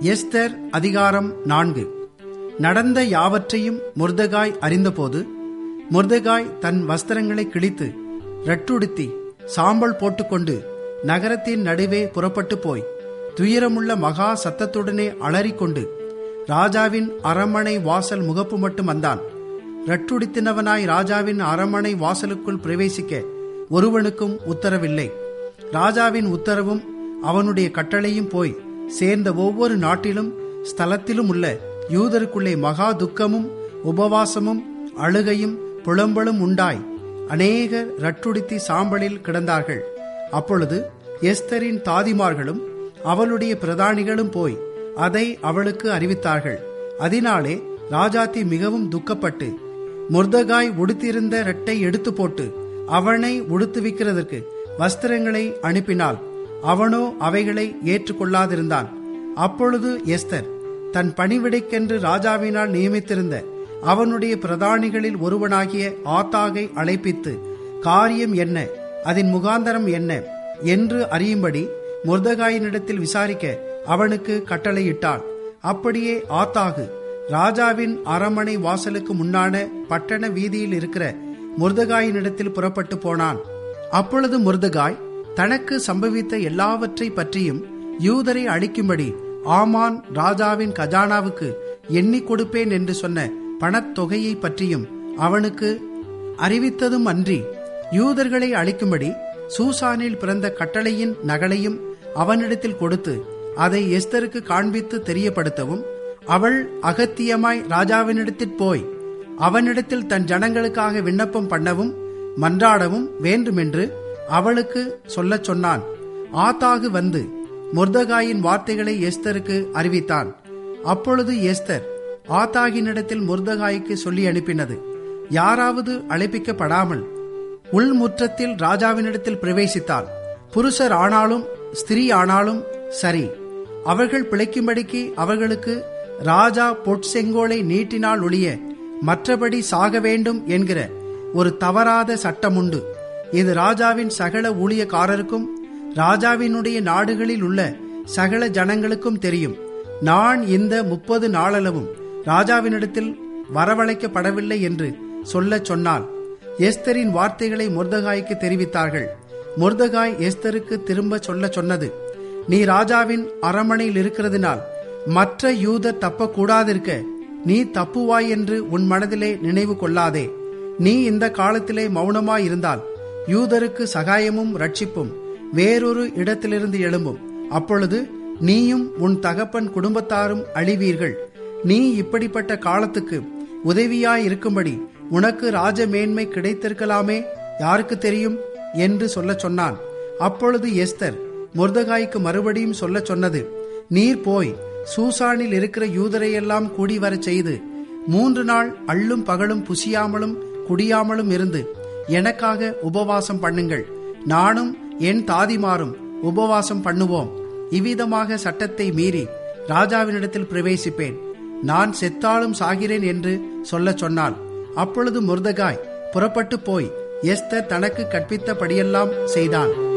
Esther அதிகாரம் நான்கு நடந்த யாவற்றையும் முர்தகாய் அறிந்தபோது முர்தகாய் தன் வஸ்திரங்களை கிழித்து ரட்டுடுத்தி சாம்பல் போட்டுக்கொண்டு நகரத்தின் நடுவே புறப்பட்டு போய் துயரமுள்ள மகா சத்தத்துடனே அலறிக்கொண்டு ராஜாவின் அரண்மனை வாசல் முகப்பு மட்டும் வந்தான் ரட்டுடித்தினவனாய் ராஜாவின் அரண்மனை வாசலுக்குள் பிரவேசிக்க ஒருவனுக்கும் உத்தரவில்லை ராஜாவின் உத்தரவும் அவனுடைய கட்டளையும் போய் சேர்ந்த ஒவ்வொரு நாட்டிலும் ஸ்தலத்திலும் உள்ள யூதருக்குள்ளே மகா துக்கமும் உபவாசமும் அழுகையும் புலம்பலும் உண்டாய் அநேகர் ரட்டுடுத்தி சாம்பலில் கிடந்தார்கள் அப்பொழுது எஸ்தரின் தாதிமார்களும் அவளுடைய பிரதானிகளும் போய் அதை அவளுக்கு அறிவித்தார்கள் அதனாலே ராஜாத்தி மிகவும் துக்கப்பட்டு முர்தகாய் உடுத்தியிருந்த ரெட்டை எடுத்து போட்டு அவனை உடுத்துவிக்கிறதற்கு வஸ்திரங்களை அனுப்பினாள் அவனோ அவைகளை ஏற்றுக்கொள்ளாதிருந்தான் அப்பொழுது எஸ்தர் தன் பணிவிடைக்கென்று ராஜாவினால் நியமித்திருந்த அவனுடைய பிரதானிகளில் ஒருவனாகிய ஆத்தாகை அழைப்பித்து காரியம் என்ன அதன் முகாந்தரம் என்ன என்று அறியும்படி முர்தகாயினிடத்தில் விசாரிக்க அவனுக்கு கட்டளையிட்டாள் அப்படியே ஆத்தாகு ராஜாவின் அரண்மனை வாசலுக்கு முன்னான பட்டண வீதியில் இருக்கிற முர்தகாயினிடத்தில் புறப்பட்டு போனான் அப்பொழுது முர்தகாய் தனக்கு சம்பவித்த எல்லாவற்றை பற்றியும் யூதரை அழிக்கும்படி ஆமான் ராஜாவின் கஜானாவுக்கு எண்ணி கொடுப்பேன் என்று சொன்ன பணத்தொகையை பற்றியும் அவனுக்கு அறிவித்ததும் அன்றி யூதர்களை அழிக்கும்படி சூசானில் பிறந்த கட்டளையின் நகலையும் அவனிடத்தில் கொடுத்து அதை எஸ்தருக்கு காண்பித்து தெரியப்படுத்தவும் அவள் அகத்தியமாய் ராஜாவினிடத்தில் போய் அவனிடத்தில் தன் ஜனங்களுக்காக விண்ணப்பம் பண்ணவும் மன்றாடவும் வேண்டுமென்று அவளுக்கு சொல்லச் சொன்னான் ஆத்தாகு வந்து முர்தகாயின் வார்த்தைகளை எஸ்தருக்கு அறிவித்தான் அப்பொழுது எஸ்தர் ஆத்தாகினிடத்தில் முர்தகாய்க்கு சொல்லி அனுப்பினது யாராவது அழைப்பிக்கப்படாமல் உள்முற்றத்தில் ராஜாவினிடத்தில் பிரவேசித்தாள் புருஷர் ஆனாலும் ஸ்திரீ ஆனாலும் சரி அவர்கள் பிழைக்கும்படிக்கு அவர்களுக்கு ராஜா பொற்செங்கோலை நீட்டினால் ஒழிய மற்றபடி சாக வேண்டும் என்கிற ஒரு தவறாத சட்டம் உண்டு இது ராஜாவின் சகல ஊழியக்காரருக்கும் ராஜாவினுடைய நாடுகளில் உள்ள சகல ஜனங்களுக்கும் தெரியும் நான் இந்த முப்பது நாளளவும் ராஜாவினிடத்தில் வரவழைக்கப்படவில்லை என்று சொல்லச் சொன்னால் எஸ்தரின் வார்த்தைகளை முர்தகாய்க்கு தெரிவித்தார்கள் முர்தகாய் எஸ்தருக்கு திரும்ப சொல்ல சொன்னது நீ ராஜாவின் அரமனையில் இருக்கிறதினால் மற்ற யூதர் தப்பக்கூடாதிருக்க நீ தப்புவாய் என்று உன் மனதிலே நினைவு கொள்ளாதே நீ இந்த காலத்திலே மௌனமாயிருந்தால் யூதருக்கு சகாயமும் ரட்சிப்பும் வேறொரு இடத்திலிருந்து எழும்பும் அப்பொழுது நீயும் உன் தகப்பன் குடும்பத்தாரும் அழிவீர்கள் நீ இப்படிப்பட்ட காலத்துக்கு உதவியாயிருக்கும்படி உனக்கு ராஜ மேன்மை கிடைத்திருக்கலாமே யாருக்கு தெரியும் என்று சொல்லச் சொன்னான் அப்பொழுது எஸ்தர் முர்தகாய்க்கு மறுபடியும் சொல்லச் சொன்னது நீர் போய் சூசானில் இருக்கிற யூதரையெல்லாம் கூடி வரச் செய்து மூன்று நாள் அள்ளும் பகலும் புசியாமலும் குடியாமலும் இருந்து எனக்காக உபவாசம் பண்ணுங்கள் நானும் என் தாதிமாரும் உபவாசம் பண்ணுவோம் இவ்விதமாக சட்டத்தை மீறி ராஜாவினிடத்தில் பிரவேசிப்பேன் நான் செத்தாலும் சாகிறேன் என்று சொல்லச் சொன்னாள் அப்பொழுது முர்தகாய் புறப்பட்டு போய் எஸ்தர் தனக்கு கற்பித்தபடியெல்லாம் செய்தான்